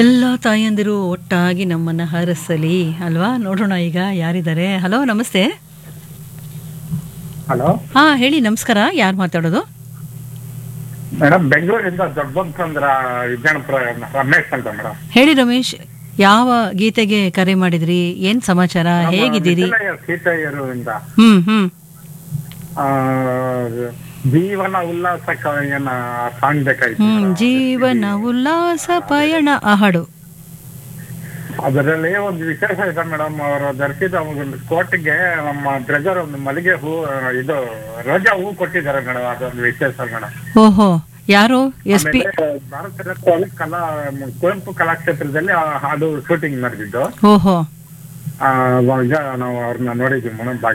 ಎಲ್ಲ ತಾಯಂದಿರು ಒಟ್ಟಾಗಿ ನಮ್ಮನ್ನ ಹರಸಲಿ ಅಲ್ವಾ ನೋಡೋಣ ಈಗ ಯಾರಿದ್ದಾರೆ ಹಲೋ ನಮಸ್ತೆ ಹಲೋ ಹಾ ಹೇಳಿ ನಮಸ್ಕಾರ ಯಾರು ಮಾತಾಡೋದು ಮೇಡಮ್ ಬೆಂಗಳೂರಿಂದ ದೊಡ್ಡಬಂತಂದ್ರ ವಿಜ್ಞಾನಪುರ ರಮೇಶ್ ಅಂತ ಮೇಡಮ್ ಹೇಳಿ ರಮೇಶ್ ಯಾವ ಗೀತೆಗೆ ಕರೆ ಮಾಡಿದ್ರಿ ಏನ್ ಸಮಾಚಾರ ಹೇಗಿದ್ದೀರಿ ಸೀತೆಯರು ಇಂದ ಹ್ಮ್ ಹ್ಮ್ ಆ, ಜೀವನ ಉಲ್ಲಾಸ ಕವಿಯನ್ನ ಸಾಂಗ್ ಬೇಕಾಯ್ತು ಹ್ಮ್ madam. ಜೀವನ ಉಲ್ಲಾಸ ಪಯಣ ಆ ಹಾಡು ಅದರಲ್ಲಿ ಒಂದು ವಿಶೇಷ ಇದೆ ಮೇಡಮ್ ಅವರು ಧರಿಸಿದ ಒಂದು ಕೋಟಿಗೆ ನಮ್ಮ ಬ್ರದರ್ ಒಂದು ಮಲ್ಲಿಗೆ ಹೂ ಇದು ರೋಜಾ ಹೂ ಕೊಟ್ಟಿದ್ದಾರೆ ಮೇಡಮ್ ಅದೊಂದು ವಿಶೇಷ ಮೇಡಮ್ ಓಹೋ ಯಾರು ಎಸ್ ಪಿ ಭಾರತ ರತ್ನ ಕಲಾ ಕುವೆಂಪು ಕಲಾಕ್ಷೇತ್ರದಲ್ಲಿ ಆ ಹಾಡು ಶೂಟಿಂಗ್ ನಡೆದಿದ್ದು ಓಹೋ ಆ, ಈಗ ನಾವು ಅವ್ರನ್ನ ನೋಡಿದ್ವಿ ಮೇಡಮ್